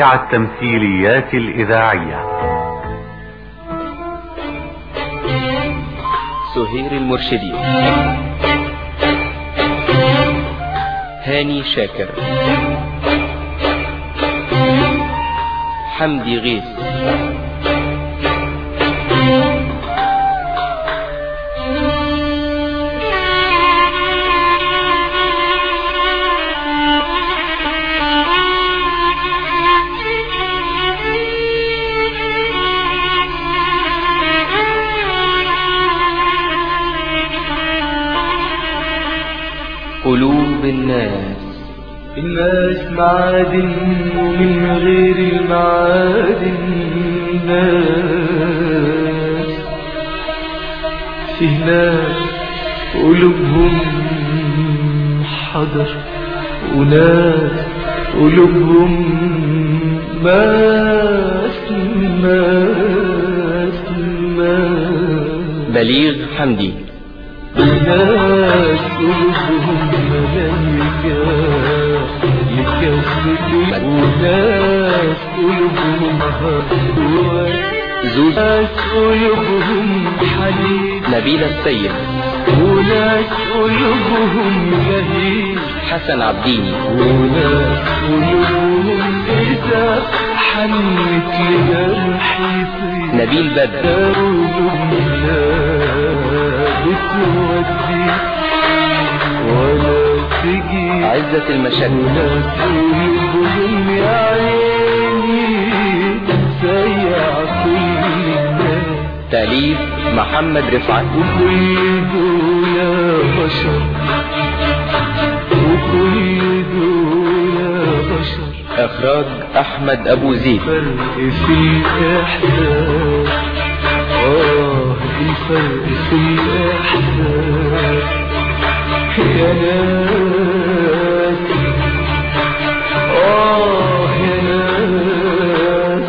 روائع التمثيليات الإذاعية سهير المرشدي هاني شاكر حمدي غيث قلوب الناس الناس معادن ومن غير المعادن ناس في ناس قلوبهم حجر وناس قلوبهم ماس ماس ماس بليغ حمدي ناس قلوبهم ملايكة يكسبوا وناس قلوبهم هوى زوز ناس قلوبهم حنين نبيل السيد وناس قلوبهم جهيل حسن عبديني وناس قلوبهم إذا حنت لجرحي نبيل بدر قلوبهم لا بتودي ولا تجي عزة المشد وناس قلوبهم يا عيني سيع كل الناس تأليف محمد رفعت وكل دول بشر وكل دول بشر إخراج أحمد أبو زيد فرق في الإحساس آه الفرق في الإحساس يا ناس آه يا ناس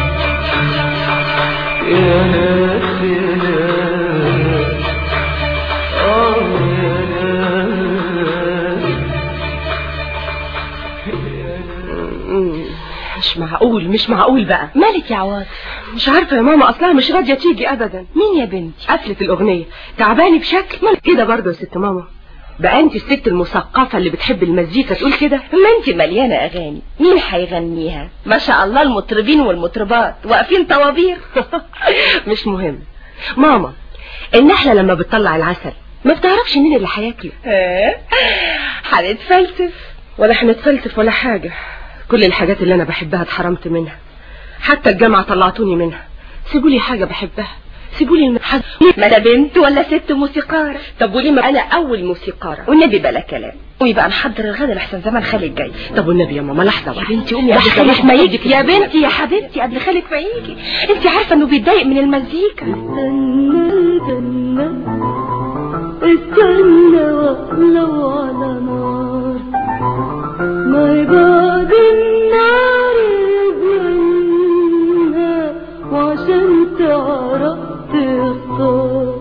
يا ناس يا ناس آه يا ناس مش معقول مش معقول بقى مالك يا عواطف مش عارفة يا ماما أصلها مش راضية تيجي أبدا مين يا بنتي قفلت الأغنية تعباني بشكل مال كده برضه يا ست ماما بقى انت الست المثقفة اللي بتحب المزيكا تقول كده ما انت مليانة اغاني مين هيغنيها ما شاء الله المطربين والمطربات واقفين طوابير مش مهم ماما النحلة لما بتطلع العسل ما بتعرفش مين اللي هياكله ها؟ هنتفلسف ولا هنتفلسف ولا حاجة كل الحاجات اللي أنا بحبها اتحرمت منها حتى الجامعة طلعتوني منها سيبولي حاجة بحبها سيبولي المحل ما انا بنت ولا ست موسيقارة طب وليه ما أنا أول موسيقارة والنبي بلا كلام قومي بقى نحضر الغدا لحسن زمان خالد جاي طب والنبي يا ماما لحظة يا واحدة بنتي قومي يا قبل لحظة خالد ما واحدة. يجي يا بنتي يا حبيبتي قبل خالد ما يجي انت عارفة انه بيتضايق من المزيكا استنى ولو على نار ما يبعد النار يبينها وعشان تعرف تختار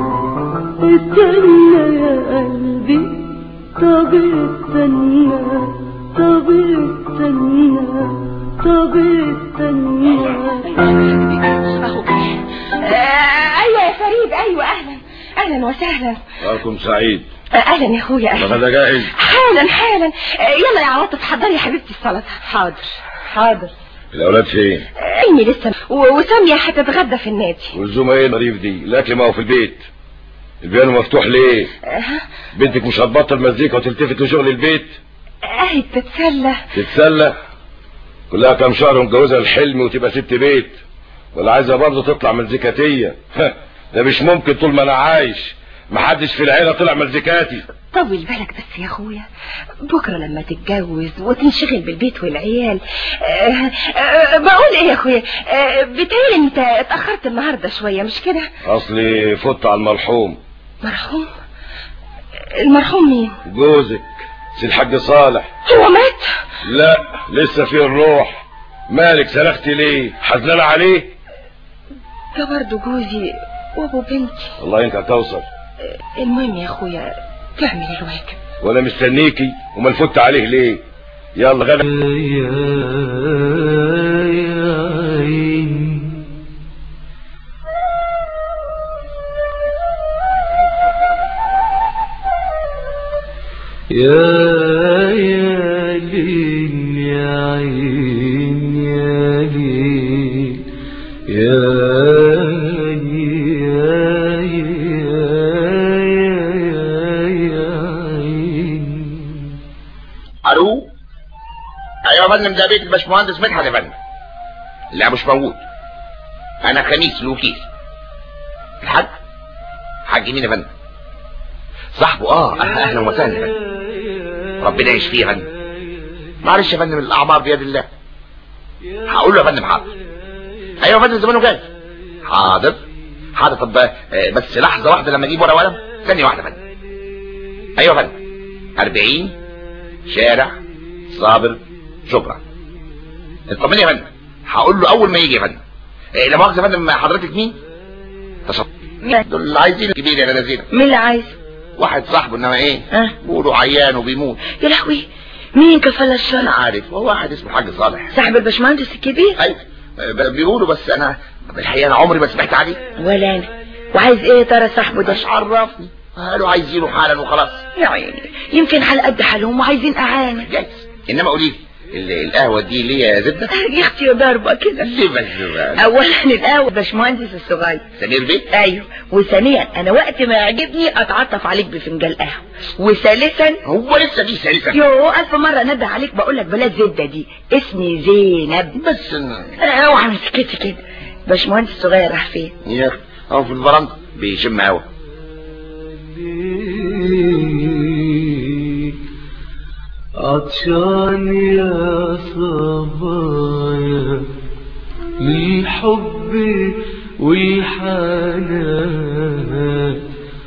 استنى يا قلبي طب استنى طب استنى طب استنى اهو آه، ايوه يا فريد ايوه اهلا اهلا وسهلا نهاركم سعيد آه، اهلا يا اخويا اهلا الغدا جاهز حالا حالا آه، يلا يا عواطف حضري يا حبيبتي السلطه حاضر حاضر الاولاد فين امي لسه و- وساميه هتتغدى في النادي والزومه ايه المريف دي الاكل ما هو في البيت البيانو مفتوح ليه آه، بنتك مش هتبطل مزيكا وتلتفت لشغل البيت اهي بتتسلى تتسلى كلها كام شهر ومجوزها الحلم وتبقى ست بيت ولا عايزه برضه تطلع مزيكاتيه ده مش ممكن طول ما انا عايش محدش في العيله طلع مزيكاتي طول بالك بس يا اخويا بكره لما تتجوز وتنشغل بالبيت والعيال آه، آه، بقول ايه يا اخويا آه، بتهيألي انت اتاخرت النهارده شويه مش كده اصلي فت على المرحوم مرحوم المرحوم مين جوزك سي الحاج صالح هو مات لا لسه فيه الروح مالك سلختي ليه حزنانه عليه ده برضه جوزي وابو بنتي والله انت هتوصل المهم يا اخويا تعمل الواجب وانا مستنيكي وما نفت عليه ليه يلا غدا يا يا يا ليل يا عين يا ليل يا يا يا يا عين الو ايوه يا فندم ده بيت الباشمهندس مدحت يا فندم لا مش موجود انا خميس الوكيل الحاج حاج مين يا فندم صاحبه اه اهلا وسهلا يا فندم ربنا يشفيه يا فندم معلش يا فندم الاعمار بيد الله هقول له يا فندم حاضر ايوه يا فندم زمانه جاي حاضر حاضر طب آه، بس لحظه واحده لما اجيب ورقه وقلم ثانيه واحده يا فندم ايوه يا فندم 40 شارع صابر شكرا اطمني يا فندم هقول له اول ما يجي يا فندم إيه لا مؤاخذه يا فندم حضرتك مين؟ تصف دول اللي عايزين كبير يا نازلين مين اللي عايز واحد صاحبه انما ايه؟ ها؟ بيقولوا عيان وبيموت يا لهوي مين كفل انا الشر عارف هو واحد اسمه الحاج صالح صاحب الباشمهندس الكبير ايوه ب- بيقولوا بس انا بالحقيقه انا عمري ما سمعت عليه ولا انا وعايز ايه يا ترى صاحبه ده مش عرفني قالوا عايزينه حالا وخلاص يا عيني يمكن على قد حالهم وعايزين اعانه جايز انما قولي لي ال- القهوه دي ليه يا زبده؟ يا اختي ضربه كده ليه بس بقى؟ اولا القهوه باشمهندس الصغير سمير بيه ايوه وثانيا انا وقت ما يعجبني اتعطف عليك بفنجان قهوه وثالثا هو لسه دي سالفه يو الف مره نده عليك بقول لك بلاش زبده دي اسمي زينب بس إن- اوعى مسكتي كده باشمهندس الصغير راح فين يا أخي، اهو في الفرندا بيشم هوا عطشان يا صبايا للحب والحنان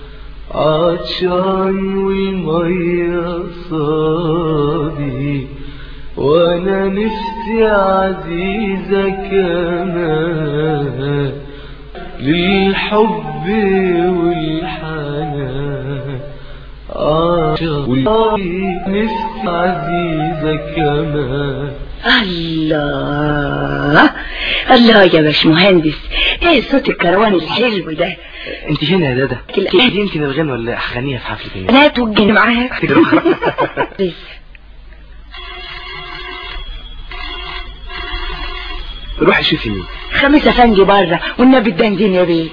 عطشان والمية صادي وانا نفسي عزيزة كمان للحب والحنان عاشق نفسي عزيزة كمان الله الله يا باشمهندس ايه صوت الكروان الحلو ده انت فين يا دادا كلا- دي انت اللي الغنى ولا اغنيها في حفله ايه لا توجهني معاك لسه. روحي شوفي مين خميس افندي بره والنبي الدندين يا بيه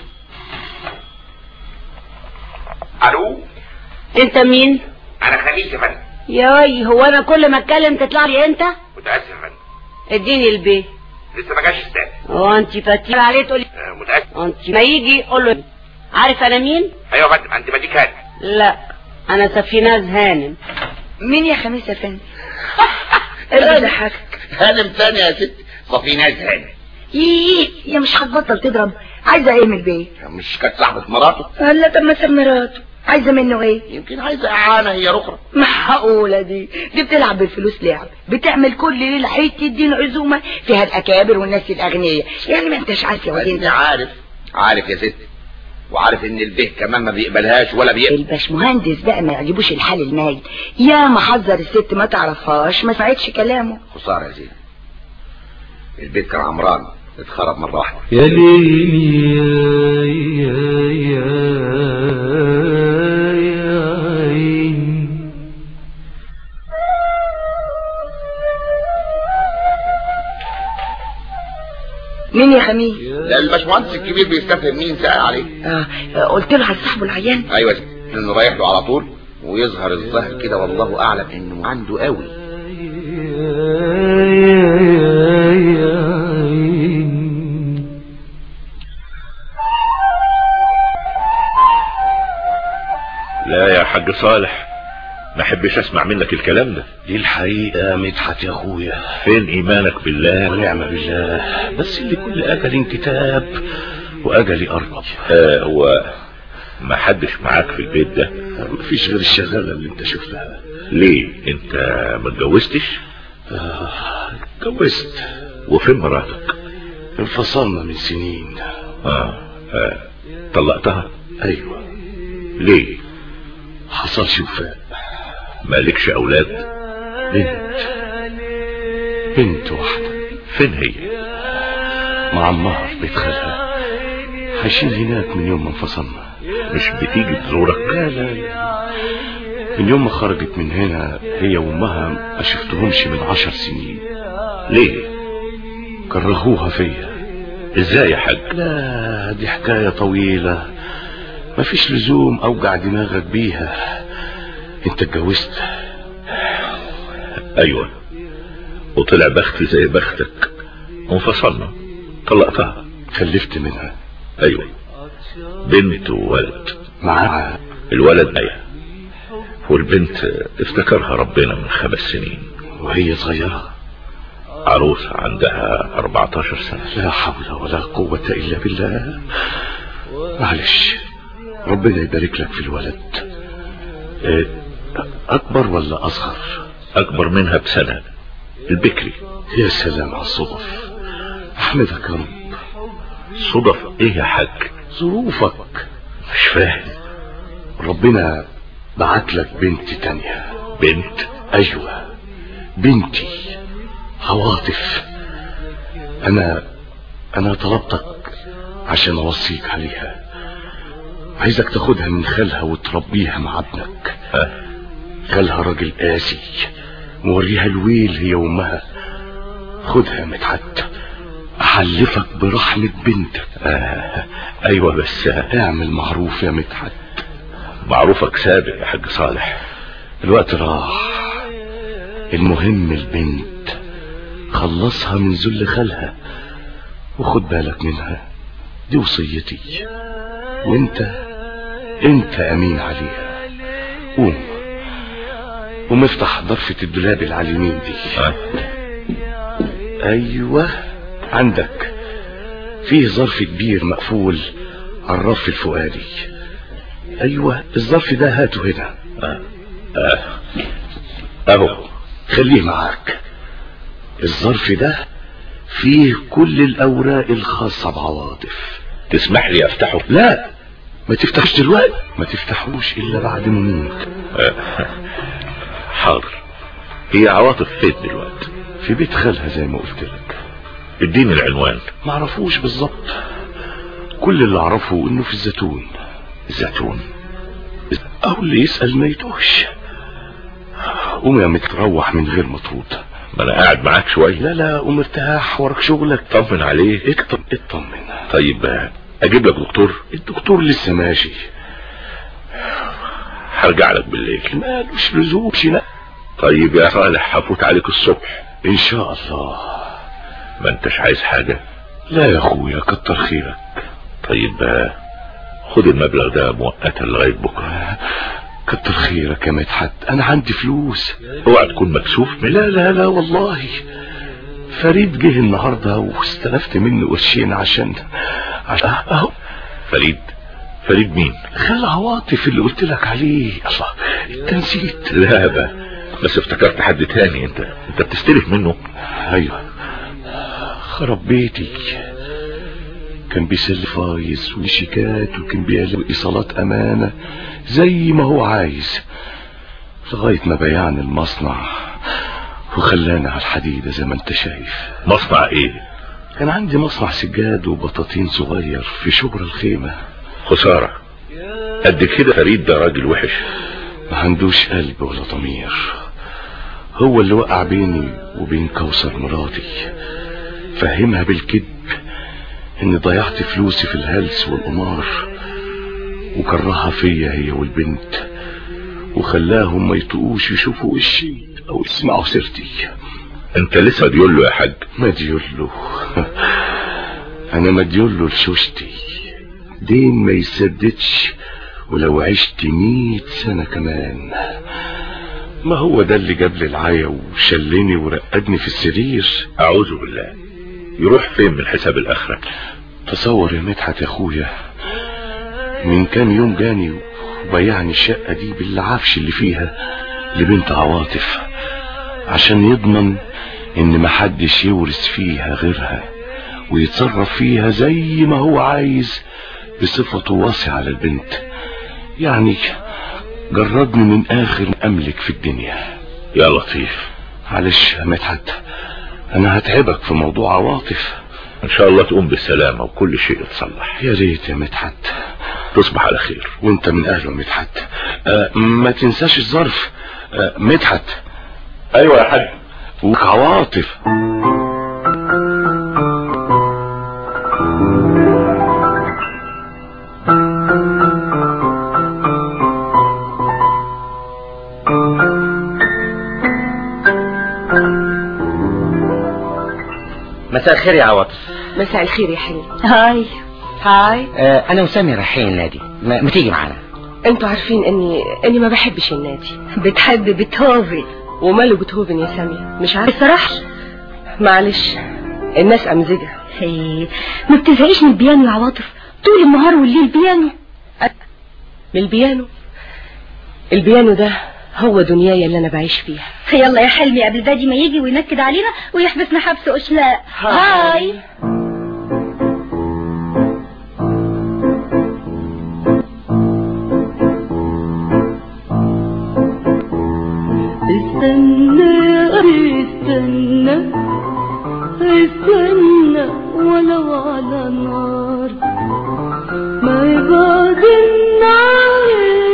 الو انت مين انا خميس يا فندم ياي هو انا كل ما اتكلم تطلع لي انت متاسف يا فندم اديني البيه لسه ما جاش استاذ هو انت فتير عليه تقولي آه، متاسف انت ما يجي قول له عارف انا مين ايوه يا فندم انت بديك هات لا انا سفيناز هانم مين يا خميس افندي ايه ده حاجة هانم ثانيه يا ست صفيناز هانم ايه يا مش هتبطل تضرب عايزه ايه من البيت مش كانت صاحبة مراته هلا طب ما ساب مراته عايزه منه ايه يمكن عايزة اعانة هي اخرى معقولة دي دي بتلعب بالفلوس لعب بتعمل كل ليلة حتة دين عزومة فيها الأكابر والناس الأغنياء يعني ما انتش عارف يا ولد انت عارف عارف يا ست وعارف ان البه كمان ما بيقبلهاش ولا بيقبل الباشمهندس بقى ما يعجبوش الحال المايل يا ما حذر الست ما تعرفهاش ما سمعتش كلامه خسارة يا زين البيت كان عمران اتخرب مرة واحدة يا ليلي يا يا يا يا عين مين يا خميس لا الباشمهندس الكبير بيستفهم مين سأل عليه آه آه، قلت له على صاحبه العيان ايوه يا ست انه رايح له على طول ويظهر الظاهر كده والله اعلم انه عنده قوي لا يا حاج صالح ما احبش اسمع منك الكلام ده دي الحقيقة يا مدحت يا اخويا فين ايمانك بالله ونعم بالله بس اللي كل اجل كتاب واجلي قرب آه هو ما حدش معاك في البيت ده مفيش غير الشغالة اللي انت شفتها ليه انت ما اتجوزتش آه، اتجوزت وفين مراتك انفصلنا من سنين آه. آه. طلقتها ايوه ليه حصلش وفاء مالكش اولاد بنت بنت واحدة فين هي مع عمار في بيت خالها عايشين هناك من يوم ما انفصلنا مش بتيجي تزورك لا لا لا من يوم ما خرجت من هنا هي وامها ما شفتهمش من عشر سنين ليه كرهوها فيا ازاي يا حاج لا دي حكاية طويلة مفيش لزوم اوجع دماغك بيها انت اتجوزت ايوه وطلع بختي زي بختك وانفصلنا طلقتها خلفت منها ايوه بنت وولد معاها الولد ايه والبنت افتكرها ربنا من خمس سنين وهي صغيرة عروسة عندها 14 سنة لا حول ولا قوة إلا بالله معلش ربنا يبارك لك في الولد إيه، أكبر ولا أصغر أكبر منها بسنة البكري يا سلام على الصدف أحمدك يا رب صدف ايه يا حاج ظروفك مش فاهم ربنا بعت لك بنت تانية بنت أيوة بنتي عواطف أنا أنا طلبتك عشان أوصيك عليها عايزك تاخدها من خالها وتربيها مع ابنك ها؟ خالها راجل قاسي موريها الويل هي وامها خدها يا مدحت احلفك برحمة بنتك آه. ايوه بس اعمل معروف يا مدحت معروفك سابق يا حاج صالح الوقت راح المهم البنت خلصها من ذل خالها وخد بالك منها دي وصيتي وانت انت امين عليها قوم قوم افتح ضرفة الدولاب اللي على اليمين دي ها؟ ايوه عندك فيه ظرف كبير مقفول على الرف الفؤادي ايوه الظرف ده هاته هنا آه. آه. اهو خليه معاك الظرف ده فيه كل الاوراق الخاصة بعواطف تسمح لي افتحه لا ما تفتحش دلوقتي ما تفتحوش الا بعد ما اموت آه. حاضر هي عواطف فين دلوقتي في بيت خالها زي ما قلت لك اديني العنوان ما اعرفوش بالظبط كل اللي اعرفه انه في الزيتون الزيتون او اللي يسأل ما يتوهش قوم يا متروح من غير مطرود ما انا قاعد معاك شوية لا لا قوم ارتاح وراك شغلك طمن عليه اطمن اطمن طيب آه، اجيب لك دكتور الدكتور لسه ماشي هرجع لك بالليل مالوش لزوم شنا طيب يا صالح هفوت عليك الصبح ان شاء الله ما انتش عايز حاجة لا يا اخويا كتر خيرك طيب آه، خد المبلغ ده مؤقتا لغاية بكرة كتر خيرك يا مدحت انا عندي فلوس اوعى تكون مكسوف من لا لا لا والله فريد جه النهارده واستلفت منه قرشين عشان عشان اهو فريد فريد مين خال عواطف اللي قلت لك عليه الله انت نسيت لا بقى بس افتكرت حد تاني انت انت بتستلف منه ايوه خرب بيتي كان بيسلف فايز وشيكات وكان بيعمل ايصالات امانه زي ما هو عايز لغايه ما بيعني المصنع وخلانا على الحديده زي ما انت شايف مصنع ايه كان عندي مصنع سجاد وبطاطين صغير في شبر الخيمه خسارة قد كده فريد ده راجل وحش ما عندوش قلب ولا ضمير هو اللي وقع بيني وبين كوثر مراتي فهمها بالكذب اني ضيعت فلوسي في الهلس والقمار وكرهها فيا هي والبنت وخلاهم ما يطقوش يشوفوا وشي او يسمعوا سيرتي انت لسه بيقول له يا حاج مديوله انا مديوله لشوشتي دين ما يسددش ولو عشت مية سنة كمان ما هو ده اللي جاب لي العيا وشلني ورقدني في السرير اعوذ بالله يروح فين من حساب الاخرة تصور يا مدحت يا اخويا من كام يوم جاني وبيعني الشقة دي بالعفش اللي فيها لبنت عواطف عشان يضمن ان محدش يورث فيها غيرها ويتصرف فيها زي ما هو عايز بصفته واسعة للبنت يعني جردني من اخر ما املك في الدنيا يا لطيف معلش يا مدحت انا هتعبك في موضوع عواطف ان شاء الله تقوم بالسلامة وكل شيء يتصلح يا ريت يا مدحت تصبح على خير وانت من اهله مدحت آه ما تنساش الظرف آه مدحت ايوه يا حاج وعواطف مساء الخير يا عواطف مساء الخير يا حلو هاي هاي آه انا وسامي رايحين النادي ما, ما تيجي معانا انتوا عارفين اني اني ما بحبش النادي بتحب بيتهوفن وماله بيتهوفن يا سامية مش عارفه بصراحة معلش الناس امزجه هي ما بتزهقيش من البيانو يا عواطف طول النهار والليل بيانو من البيانو البيانو ده هو دنياي اللي انا بعيش فيها يلا يا حلمي قبل دادي ما يجي وينكد علينا ويحبسنا حبس أشلاء هاي استنى يا أخي استنى استنى ولو على نار ما يبعد النار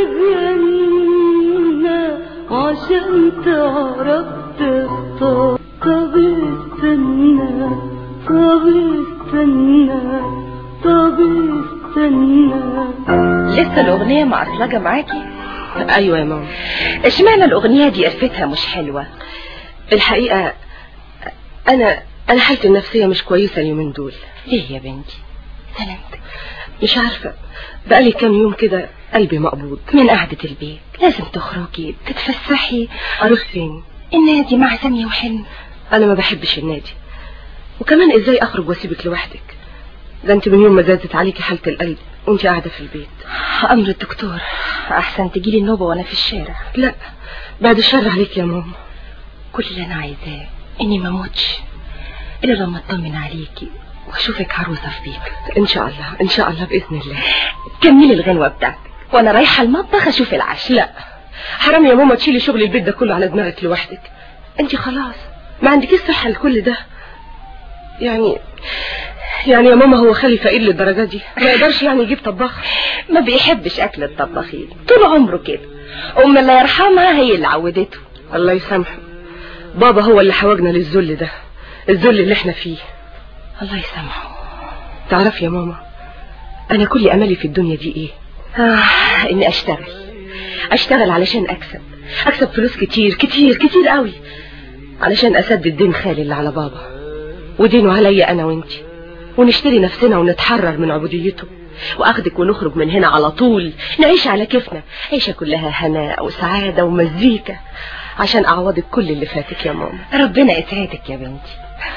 جنة عشان تعرف تختار طب استنى طب استنى طب استنى لسه الأغنية معصلجة معاكي ايوه يا ماما اشمعنى الأغنية دي قرفتها مش حلوة الحقيقه انا انا حالتي النفسيه مش كويسه اليومين دول ليه يا بنتي سلامتك مش عارفه بقالي كام يوم كده قلبي مقبوض من قعدة البيت لازم تخرجي تتفسحي اروح فين النادي مع سامية وحلمي انا ما بحبش النادي وكمان ازاي اخرج واسيبك لوحدك ده انت من يوم ما زادت عليكي حاله القلب وانت قاعده في البيت أمر الدكتور أحسن تجيلي النوبة وأنا في الشارع لا بعد الشر عليك يا ماما كل اللي أنا عايزاه إني ما أموتش إلا لما أطمن عليكي وأشوفك عروسة في بيتك ان شاء الله ان شاء الله باذن الله كملي الغنوة بتاعتك وأنا رايحة المطبخ أشوف العشاء لا حرام يا ماما تشيلي شغل البيت ده كله على دماغك لوحدك انت خلاص ما عندكيش صحه لكل ده يعني يعني يا ماما هو خالي فقير للدرجه دي ما يقدرش يعني يجيب طباخ ما بيحبش أكل الطباخين طول عمره كده أم الله يرحمها هي اللي عودته الله يسامحه بابا هو اللي حوجنا للذل ده الذل اللي احنا فيه الله يسامحه تعرف يا ماما انا كل املي في الدنيا دي ايه آه إني أشتغل اشتغل علشان اكسب اكسب فلوس كتير كتير كتير قوي علشان اسدد دين خالي اللي على بابا ودينه عليا انا وانتي ونشتري نفسنا ونتحرر من عبوديته واخدك ونخرج من هنا على طول نعيش على كيفنا عيشة كلها هناء وسعادة ومزيكا عشان اعوضك كل اللي فاتك يا ماما ربنا يسعدك يا بنتي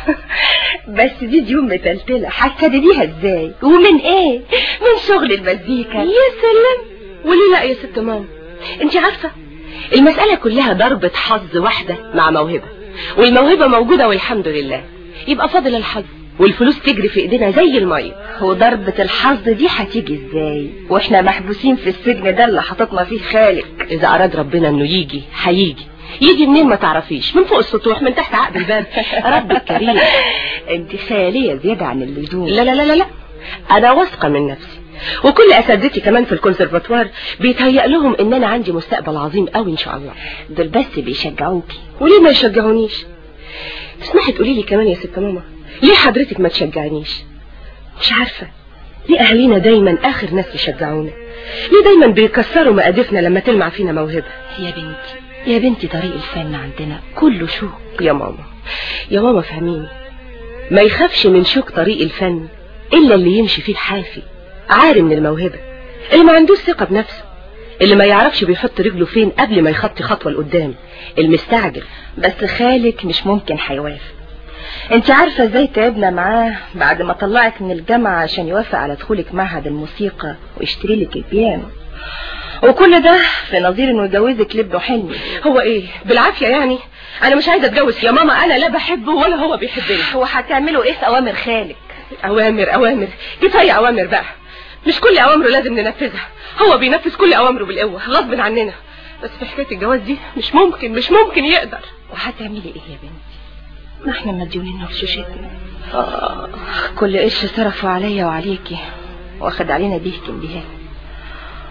بس دي ديون متلتلة هتسدديها ازاي ومن ايه من شغل المزيكا يا سلام وليه لا يا ست ماما انت عارفة المسألة كلها ضربة حظ واحدة مع موهبة والموهبة موجودة والحمد لله يبقى فاضل الحظ والفلوس تجري في ايدينا زي المية وضربة الحظ دي هتيجي ازاي واحنا محبوسين في السجن ده اللي حاططنا فيه خالق اذا اراد ربنا انه يجي هيجي يجي منين ما تعرفيش من فوق السطوح من تحت عقد الباب رب الكريم انت خالية زيادة عن اللزوم لا لا لا لا لا انا واثقة من نفسي وكل اساتذتي كمان في الكونسرفاتوار بيتهيأ لهم ان انا عندي مستقبل عظيم قوي ان شاء الله دول بس بيشجعوكي وليه ما يشجعونيش اسمحي تقولي لي كمان يا ست ماما ليه حضرتك ما تشجعنيش مش عارفة ليه اهالينا دايما اخر ناس يشجعونا ليه دايما بيكسروا مقادفنا لما تلمع فينا موهبة يا بنتي يا بنتي طريق الفن عندنا كله شوق يا ماما يا ماما فهميني ما يخافش من شوك طريق الفن الا اللي يمشي فيه حافي عاري من الموهبة اللي ما عندوش ثقة بنفسه اللي ما يعرفش بيحط رجله فين قبل ما يخطي خطوة لقدام المستعجل بس خالك مش ممكن هيوافق انت عارفة ازاي تعبنا معاه بعد ما طلعك من الجامعة عشان يوافق على دخولك معهد الموسيقى ويشتري لك البيانو وكل ده في نظير انه يجوزك لابنه حلمي هو ايه بالعافية يعني انا مش عايزة اتجوز يا ماما انا لا بحبه ولا هو بيحبني هو هتعملوا ايه في اوامر خالك اوامر اوامر كفاية اوامر بقى مش كل اوامره لازم ننفذها هو بينفذ كل اوامره بالقوة غصب عننا بس في حكاية الجواز دي مش ممكن مش ممكن يقدر وهتعملي ايه يا بنتي ما احنا مديونين رشوشتنا آه كل قرش صرفوا عليا وعليكي واخد علينا بيه كمبيهات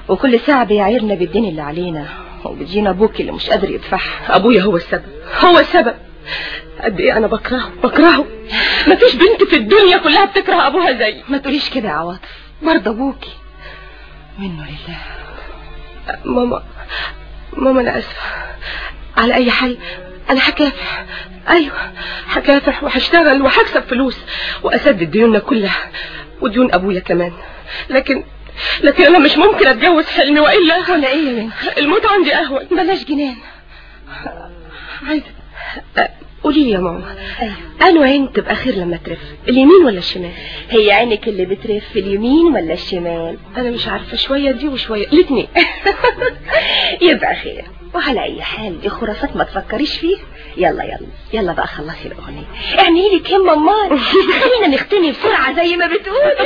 وكل ساعة بيعيرنا بالدين اللي علينا وبيجينا ابوك اللي مش قادر يدفعها ابويا هو السبب هو السبب قد ايه انا بكرهه بكرهه مفيش بنت في الدنيا كلها بتكره ابوها زي ما تقوليش كده يا عواطف برضه ابوكي منه لله ماما ماما انا اسفه على اي حال انا هكافح ايوه هكافح وهشتغل وهكسب فلوس واسدد ديوننا كلها وديون ابويا كمان لكن لكن انا مش ممكن اتجوز حلمي والا ولا ايه يا بنتي الموت عندي اهون بلاش جنان عايزه أه، قولي لي يا ماما ايوه انا عين تبقى خير لما ترف اليمين ولا الشمال هي عينك اللي بترف في اليمين ولا الشمال انا مش عارفه شويه دي وشويه الاثنين يبقى خير وعلى اي حال دي خرافات ما تفكريش فيه يلا يلا يلا بقى خلصي الاغنيه اعملي لك همه امال خلينا نختني بسرعه زي ما بتقولي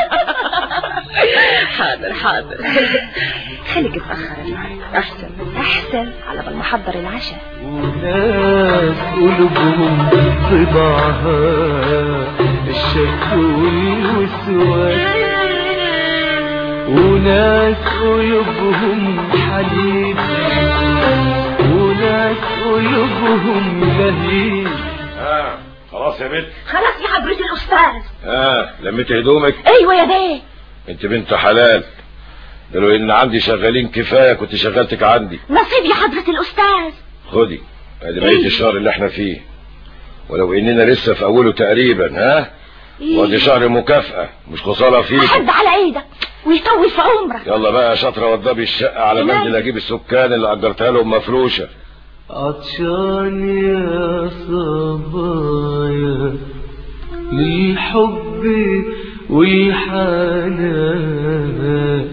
حاضر حاضر خليك تاخر النهارده احسن احسن على بال ما احضر العشاء وناس قلوبهم طباعها الشك والوسواس وناس قلوبهم حليب وناس قلوبهم لهيب ها خلاص يا بنت خلاص يا حضرة الاستاذ ها لميت هدومك ايوه يا بيه انت بنت حلال ده لو ان عندي شغالين كفايه كنت شغلتك عندي نصيب يا حضرة الاستاذ خدي ادي بقيه الشهر اللي احنا فيه ولو اننا لسه في اوله تقريبا ها وادي شهر مكافأة مش خسارة فيك حد على ايدك ويطول في عمرك يلا بقى يا شاطرة وضبي الشقة على ما انزل اجيب السكان اللي اجرتها لهم مفروشة عطشان يا صبايا للحب والحنان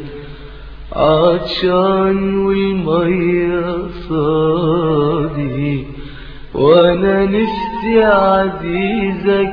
عطشان والمية صادي وانا نفسي عزيزة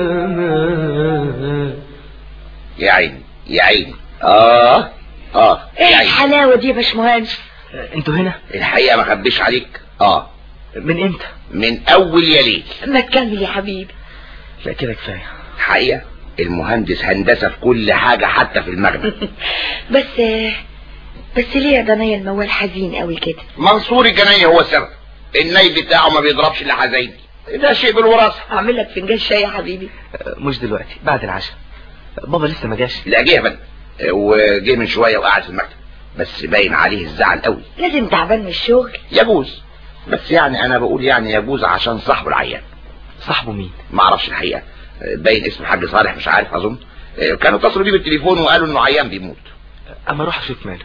كمان يا عيني يا عيني اه اه ايه يا عيني الحلاوة دي يا باشمهندس انتوا هنا الحقيقة ما خبيش عليك اه من امتى من اول يا ليل ما تكمل يا حبيبي لا كده كفاية الحقيقة المهندس هندسة في كل حاجة حتى في المخبز بس بس ليه يا ضنايا الموال حزين قوي كده منصور الجناية هو السبب الناي بتاعه ما بيضربش الا حزيني ده شيء بالوراثة اعمل لك فنجان شاي يا حبيبي مش دلوقتي بعد العشاء بابا لسه ما جاش لا جه بل وجه من شوية وقعد في المكتب بس باين عليه الزعل قوي لازم تعبان من الشغل يجوز بس يعني انا بقول يعني يجوز عشان صاحبه العيان صاحبه مين ما اعرفش الحقيقة باين اسم الحاج صالح مش عارف اظن كانوا اتصلوا بيه بالتليفون وقالوا انه عيان بيموت اما اروح اشوف ماله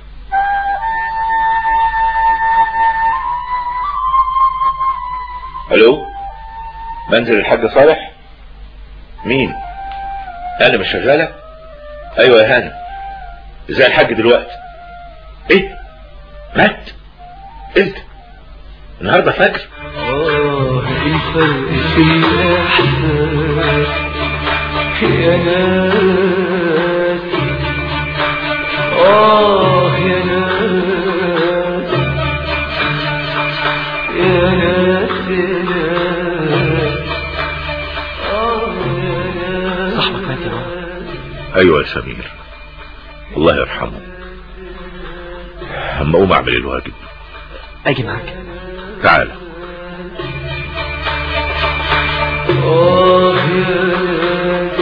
الو منزل الحاج صالح مين انا مش شغالة ايوه يا هانم ازاي الحاج دلوقتي ايه مات امتى النهارده فجر آه الفرق في الإحساس يا ناس آه يا ناس يا ناس يا ناس آه يا ناس صاحبك مات يا بابا ايوه يا سمير الله يرحمه اما اقوم اعمل الواجب اجي معاك تعالى آه يا ناس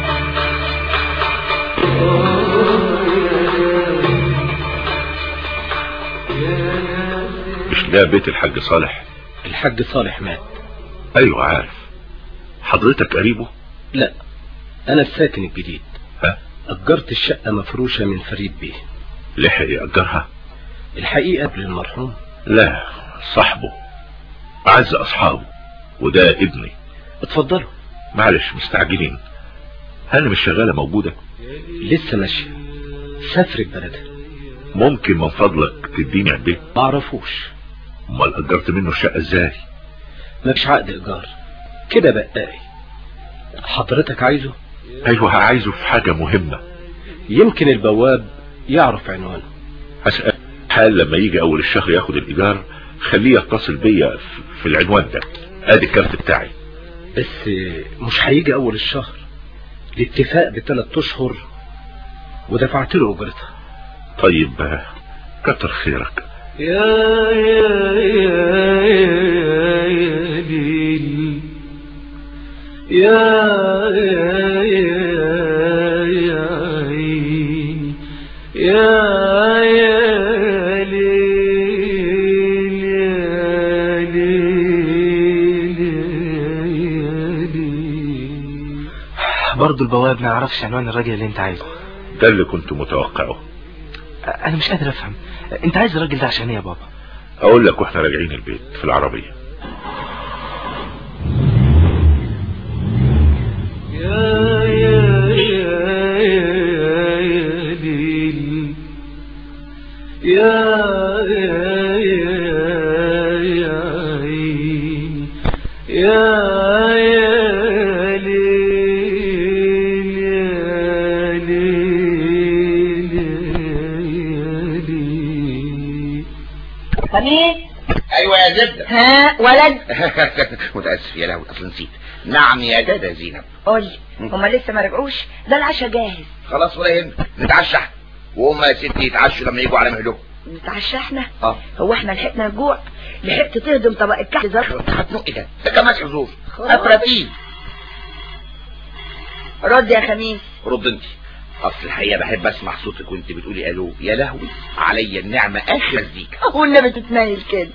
مش ده بيت الحاج صالح الحاج صالح مات ايوه عارف حضرتك قريبه لا انا الساكن الجديد ها اجرت الشقة مفروشة من فريد بيه لحق يأجرها الحقيقة قبل المرحوم لا صاحبه اعز اصحابه وده ابني اتفضلوا معلش مستعجلين هل مش شغالة موجودة لسه ماشية سافرت بلدها ممكن من فضلك تديني عبيه معرفوش امال اجرت منه الشقة ازاي مفيش عقد ايجار كده بقاي حضرتك عايزه ايوه عايزه في حاجة مهمة يمكن البواب يعرف عنوانه هسأل حال لما يجي اول الشهر ياخد الايجار خليه يتصل بيا في- في العنوان ده ادي الكارت بتاعي بس مش هيجي اول الشهر الاتفاق بثلاث اشهر ودفعت له اجرتها طيب آه، كتر خيرك يا يا يا يا يا ليل يا يا يا يا عيني يا يا ليل يا ليل يا ليل برضه البواب ما يعرفش عنوان الراجل اللي انت عايزه ده اللي كنت متوقعه انا مش قادر افهم انت عايز الراجل ده عشان ايه يا بابا اقول لك واحنا راجعين البيت في العربية يا يا يا يا يا ليل يا يا يا يا عيني يا يا ليل يا ليل يا ليل خميس ايوه يا زبده ها ولد متاسف يا لهوي اصلا نسيت نعم يا دادا زينب قولي هما لسه ما رجعوش ده العشاء جاهز خلاص ولا يهمك نتعشى احنا. وهم يا ستي يتعشوا لما يجوا على مهلهم نتعشى احنا اه هو احنا لحقنا الجوع لحقت تهضم طبق الكحك ظرف هتنقي ده ده كمان حظوظ خلاص. افراتين رد يا خميس رد انت اصل الحقيقه بحب اسمع صوتك وانت بتقولي الو يا لهوي عليا النعمه اخر مزيكا والنبي تتنيل كده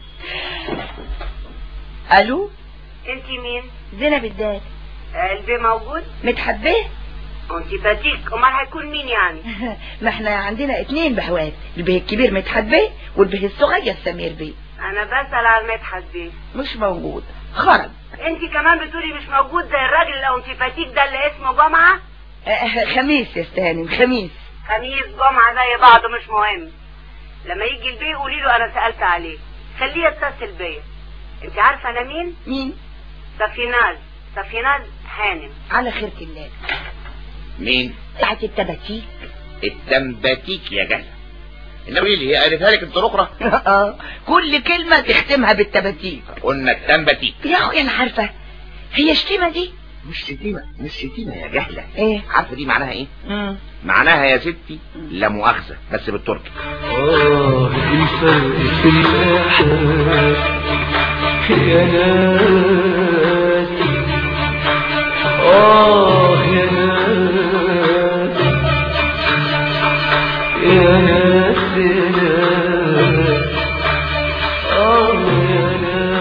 الو انت مين زينب الداد البي موجود متحبيه انت باتيك امال هيكون مين يعني ما احنا عندنا اتنين بهوات البه الكبير متحبيه والبه الصغير سمير بيه انا بسأل على المدحت بيه مش موجود خرج انت كمان بتقولي مش موجود زي الراجل اللي انت فاتيك ده اللي اسمه جمعة آه، خميس يا استهانم خميس خميس جمعة زي بعض مش مهم لما يجي البيه قولي له انا سألت عليه خليه يتصل بيا انت عارفة انا مين مين سفيناز سفيناز هانم على خيرة الله مين تحت التباتيك التنباتيك يا جهل انما ايه اللي هي قالتها لك انت الاخرى اه كل كلمة تختمها بالتباتيك قلنا التنباتيك يا اخويا انا عارفة هي شتيمة دي مش شتيمه مش شتيمه يا جهله ايه عارفه دي معناها ايه مم. معناها يا ستي لا مؤاخذه بس بالتركي آه الفرق في الإحساس يا ناس آه يا ناس يا ناس يا ناس آه يا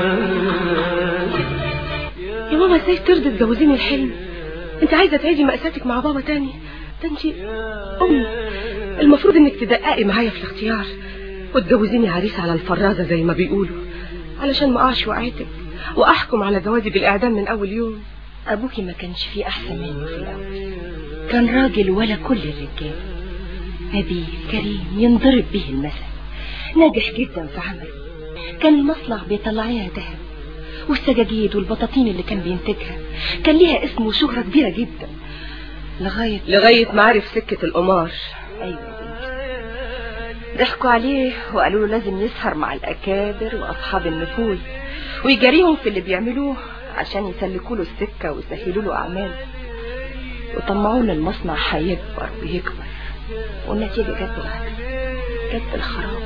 ناس يا ماما ازاي ترضي تجوزيني الحلم انت عايزه تعيدي مأساتك مع بابا تاني ده انت ام المفروض انك تدققي معايا في الاختيار وتجوزيني عريس على الفرازه زي ما بيقولوا علشان ما اقعش وقعتك واحكم على جوازي بالاعدام من اول يوم ابوكي ما كانش فيه احسن منه في الاول كان راجل ولا كل الرجال نبيل كريم ينضرب به المثل ناجح جدا في عمله كان المصنع بيطلعيها ذهب والسجاجيد والبطاطين اللي كان بينتجها كان ليها اسم وشهرة كبيرة جدا لغاية لغايه ما عرف سكه القمار ايوه يا بنتي ضحكوا عليه وقالوا له لازم يسهر مع الاكابر واصحاب النفوذ ويجاريهم في اللي بيعملوه عشان يسلكوا له السكه ويسهلوا له اعماله وطمعوا له المصنع هيكبر ويكبر والنتيجه جت بالعكس جت بالخراب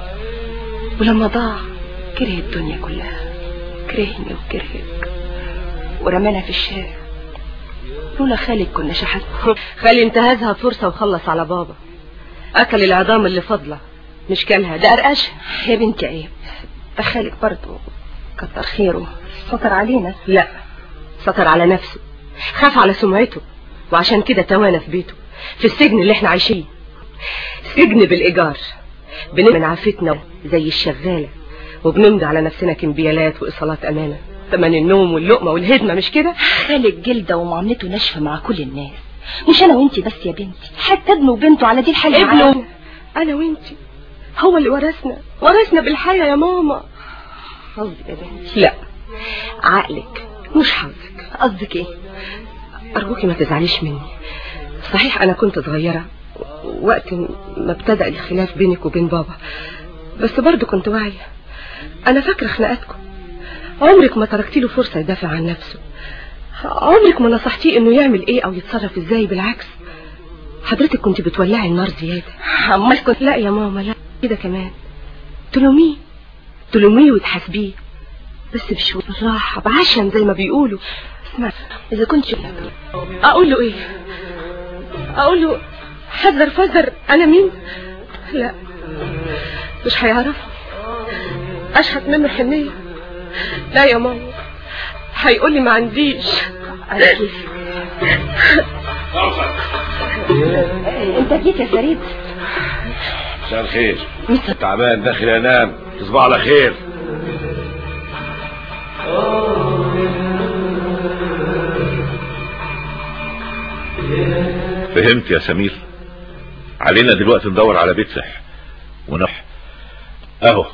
ولما ضاع كره الدنيا كلها كرهني وكرهك ورمانا في الشارع لولا خالد كنا شحتنا خلي انتهزها فرصه وخلص على بابا اكل العظام اللي فاضله مش كلها ده قرقشها يا بنتي عيب ده خالد برضه كتر خيره سطر علينا لا سطر على نفسه خاف على سمعته وعشان كده توانى في بيته في السجن اللي احنا عايشين سجن بالإيجار بنمن من عافتنا زي الشغالة وبنمضي على نفسنا كمبيالات وإيصالات أمانة تمن النوم واللقمة والهدمة مش كده خالد جلدة ومعاملته ناشفة مع كل الناس مش أنا وانتي بس يا بنتي حتى ابنه وبنته على دي الحال ابنه أنا وانتي هو اللي ورثنا ورثنا بالحياة يا ماما قصدي يا بنتي لا عقلك مش حظك قصدك ايه أرجوكي ما تزعليش مني صحيح أنا كنت صغيرة وقت ما ابتدأ الخلاف بينك وبين بابا بس برضه كنت واعية أنا فاكرة خناقاتكم عمرك ما تركتي له فرصة يدافع عن نفسه عمرك ما نصحتيه إنه يعمل إيه أو يتصرف إزاي بالعكس حضرتك كنت بتولعي النار زيادة امال كنت لا يا ماما لا كده كمان تلوميه تلوميه وتحاسبيه بس بشوية بالراحة بعشم زي ما بيقولوا اسمع إذا كنت شو... أقول له إيه أقول له حذر فذر أنا مين لا مش هيعرف أشحت منه حنية لا يا ماما هيقول لي ما عنديش على كيف انت جيت يا فريد مساء الخير تعبان داخل انام تصبح على خير فهمت يا سمير علينا دلوقتي ندور على بيت سح ونح اهو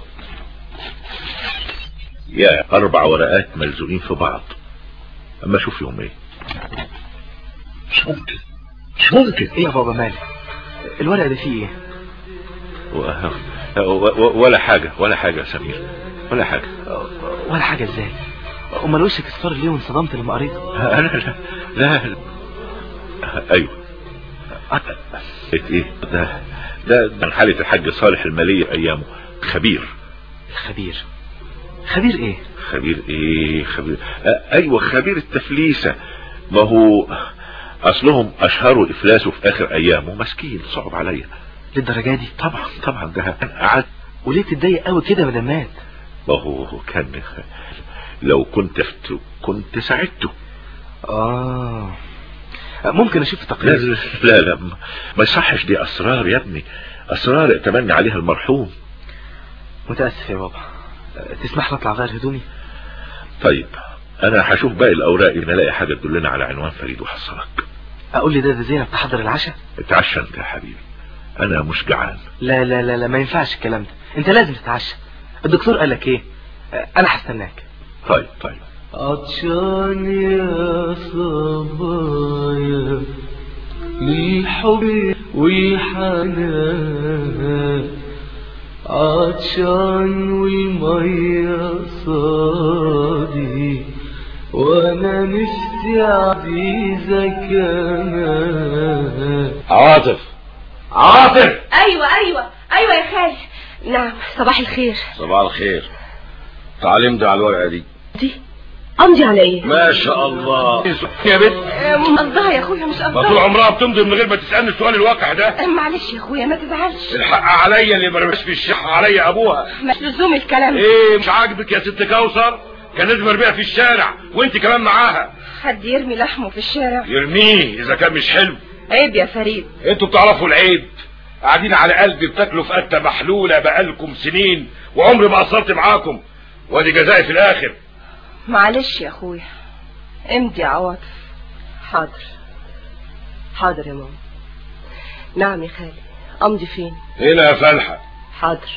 يا اربع ورقات ملزوقين في بعض اما اشوف يوم ايه مش ممكن مش ممكن ايه يا بابا مالك الورق ده فيه ايه و... و... ولا حاجة ولا حاجة يا سمير ولا حاجة ولا حاجة ازاي امال وشك اصفر ليه وانصدمت لما قريته انا لا لا, لا. ايوه ايه ده ده من حالة الحاج صالح المالية ايامه خبير الخبير خبير ايه خبير ايه خبير آه ايوه خبير التفليسة ما هو اصلهم اشهروا افلاسه في اخر ايامه مسكين صعب عليا للدرجة دي طبعا طبعا ده قعدت وليه تتضايق قوي كده ما مات ما هو كان لو كنت فت... كنت ساعدته اه ممكن اشوف التقرير لا لا لا ما يصحش دي اسرار يا ابني اسرار اتمنى عليها المرحوم متاسف يا بابا تسمح لي اطلع غير هدومي طيب انا هشوف باقي الاوراق ان الاقي حاجه تدلنا على عنوان فريد وحصلك اقول لي ده ده زينب تحضر العشاء اتعشى انت يا حبيبي انا مش جعان لا لا لا لا ما ينفعش الكلام ده انت لازم تتعشى الدكتور قال لك ايه انا هستناك طيب طيب عطشان يا صبايا للحب والحنان عطشان والمية صادي وانا نفسي عزيزة كمان عاطف عاطف ايوه ايوه ايوه يا خالي نعم صباح الخير صباح الخير تعالي امضي على الورقه دي دي امضي على ايه ما شاء الله يا بنت قصدها يا اخويا مش ما طول قصدها عمرها بتمضي من غير ما تسالني السؤال الواقع ده معلش يا اخويا ما تزعلش الحق عليا اللي مرمش في الشح عليا ابوها مش لزوم الكلام ده. ايه مش عاجبك يا ست كوثر كان لازم ارميها في الشارع وانت كمان معاها حد يرمي لحمه في الشارع يرميه اذا كان مش حلو عيب يا فريد انتوا بتعرفوا العيب قاعدين على قلبي بتاكلوا في قتة محلولة بقالكم سنين وعمري ما قصرت معاكم وادي جزائي في الاخر معلش يا اخويا امضي يا عواطف حاضر حاضر يا ماما نعم يا خالي امضي فين هنا يا فلحة حاضر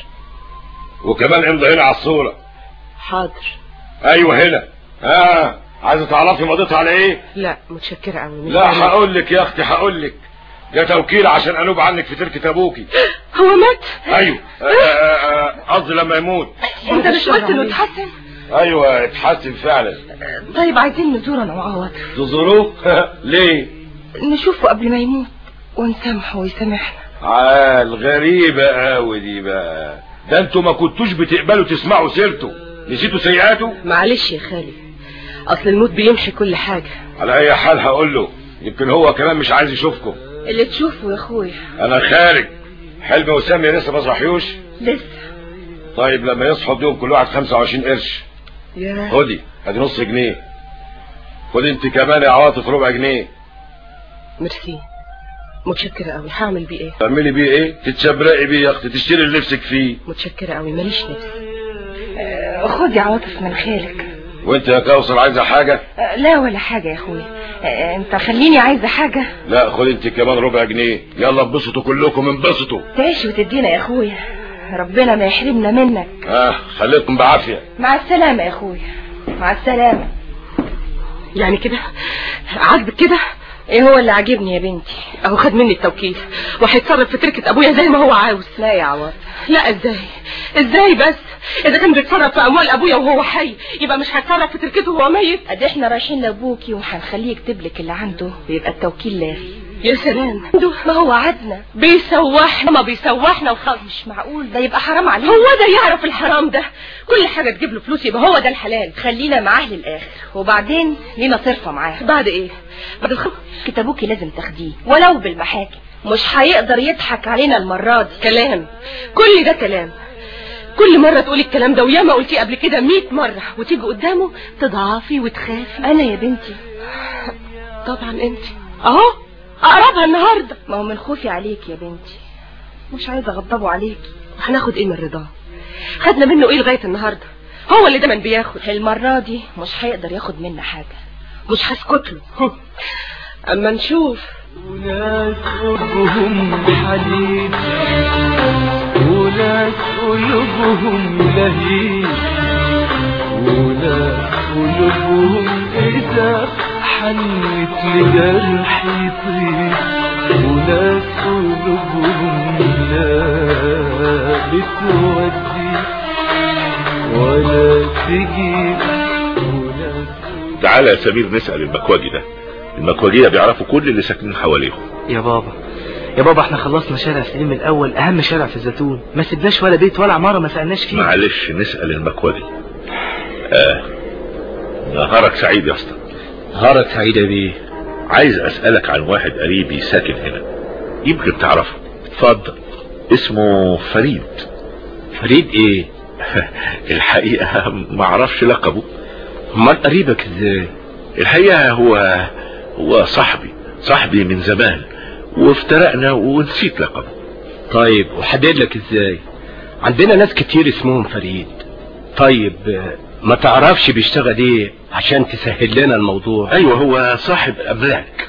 وكمان امضي هنا على الصورة حاضر ايوه هنا اه عايزة تعرفي مضيتها على ايه لا متشكرة قوي لا هقول لك يا اختي هقول لك ده توكيل عشان انوب عنك في تركة ابوكي هو مات ايوه آه، آه، آه، قصدي لما يموت انت مش قلت انه اتحسن ايوه اتحسن فعلا طيب عايزين نزور انا وعواطف تزوروه ليه نشوفه قبل ما يموت ونسامحه ويسامحنا عال غريبة قوي دي بقى ده انتوا ما كنتوش بتقبلوا تسمعوا سيرته نسيتوا سيئاته معلش يا خالي اصل الموت بيمحي كل حاجة على اي حال هقول له يمكن هو كمان مش عايز يشوفكم اللي تشوفه يا اخويا انا خارج حلمي وسامي لسه ما صحيوش لسه طيب لما يصحوا اديهم كل واحد 25 قرش يا خدي ادي نص جنيه خدي انت كمان يا عواطف ربع جنيه ميرسي متشكرة قوي هعمل بيه ايه تعملي بيه ايه تتشبرقي بيه يا اختي تشتري اللي نفسك فيه متشكرة قوي ماليش نفس آه، خد يا عواطف من خيرك وانت يا كوثر عايزه حاجه آه، لا ولا حاجة يا اخويا آه، انت خليني عايزة حاجة لا خدي انت كمان ربع جنيه يلا انبسطوا كلكم انبسطوا تعيش وتدينا يا اخويا ربنا ما يحرمنا منك اه خليكم بعافيه مع السلامة يا اخويا مع السلامة يعني كده عاجبك كده ايه هو اللي عاجبني يا بنتي اهو خد مني التوكيل وهيتصرف في تركة ابويا زي ما هو عاوز لا يا عواطف لا ازاي ازاي بس اذا كان بيتصرف في اموال ابويا وهو حي يبقى مش هيتصرف في تركته وهو ميت ادي احنا رايحين لابوكي وهنخليه يكتب لك اللي عنده ويبقى التوكيل لاغي يا سلام ما هو وعدنا بيسوحنا ما بيسوحنا وخلاص مش معقول ده يبقى حرام عليه هو ده يعرف الحرام ده كل حاجة تجيب له فلوس يبقى هو ده الحلال خلينا معاه للاخر وبعدين لينا صرفة معاه بعد ايه بعد الخ... كتابوكي لازم تاخديه ولو بالمحاكم مش هيقدر يضحك علينا المرة دي كلام كل ده كلام كل مرة تقولي الكلام ده وياما قلتيه قبل كده مئة مرة وتيجي قدامه تضعفي وتخافي انا يا بنتي طبعا انت اهو اقربها النهاردة ما هو من خوفي عليك يا بنتي مش عايزة اغضبه عليكي هناخد ايه من رضاه خدنا منه ايه لغاية النهاردة هو اللي دايما بياخد المرة دي مش هيقدر ياخد منا حاجة مش هسكت له اما نشوف وناس قلوبهم حديد وناس قلوبهم لهيب وناس قلوبهم إذا حنت لجرح يطيب وناس قلوبهم لا بتودي ولا تجيب وناس تعالى يا سمير نسأل المكواجي ده المكواجية بيعرفوا كل اللي ساكنين حواليهم يا بابا يا بابا احنا خلصنا شارع سليم الاول اهم شارع في الزيتون ما سيبناش ولا بيت ولا عمارة ما سألناش فيه معلش نسأل المكواجي آه نهارك سعيد يا اسطى نهارك سعيد يا بيه عايز اسألك عن واحد قريبي ساكن هنا يمكن تعرفه اتفضل اسمه فريد فريد ايه الحقيقة ما اعرفش لقبه امال قريبك ازاي الحقيقة هو هو صاحبي صاحبي من زمان وافترقنا ونسيت لقبه طيب وحدد لك ازاي عندنا ناس كتير اسمهم فريد طيب آه، ما تعرفش بيشتغل ايه عشان تسهل لنا الموضوع ايوه هو صاحب املاك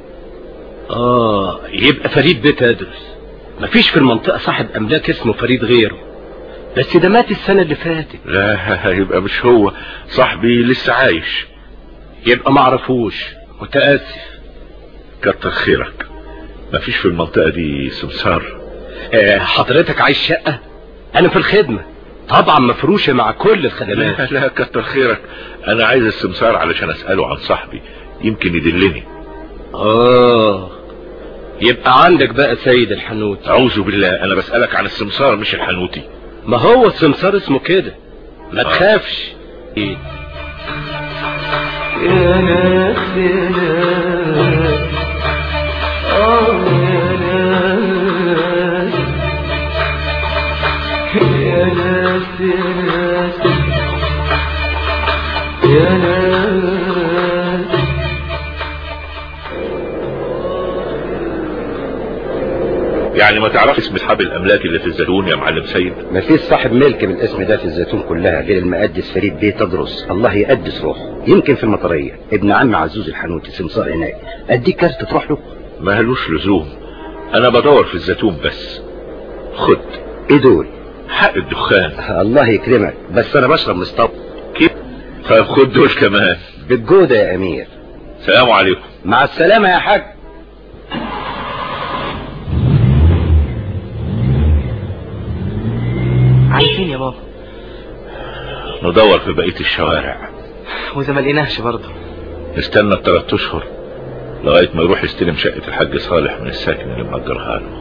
اه يبقى فريد بيت ادرس مفيش في المنطقة صاحب املاك اسمه فريد غيره بس ده مات السنة اللي فاتت لا يبقى مش هو صاحبي لسه عايش يبقى معرفوش متأسف كتر خيرك مفيش في المنطقة دي سمسار آه حضرتك عايز شقة انا في الخدمة طبعا مفروشة مع كل الخدمات لا لا كتر خيرك انا عايز السمسار علشان اسأله عن صاحبي يمكن يدلني اه يبقى عندك بقى سيد الحنوت اعوذ بالله انا بسألك عن السمسار مش الحنوتي ما هو السمسار اسمه كده ما تخافش يا ناس يا ناس آه يا ناس يا ناس يا ناس يا ناس يعني ما تعرفش اسم اصحاب الاملاك اللي في الزيتون يا معلم سيد مفيش صاحب ملك بالاسم ده في الزيتون كلها غير المقدس فريد بيه تدرس الله يقدس روحه يمكن في المطرية ابن عم عزوز الحنوتي سمسار هناك اديك كارت تروح له ما لوش لزوم انا بدور في الزيتون بس خد ايه دول حق الدخان الله يكرمك بس انا بشرب مستوى كيف طيب خد دول كمان بالجودة يا امير سلام عليكم مع السلامة يا حاج عايزين يا بابا ندور في بقية الشوارع واذا ما لقيناهش برضه نستنى الثلاث اشهر لغاية ما يروح يستلم شقة الحاج صالح من الساكن اللي مأجرها له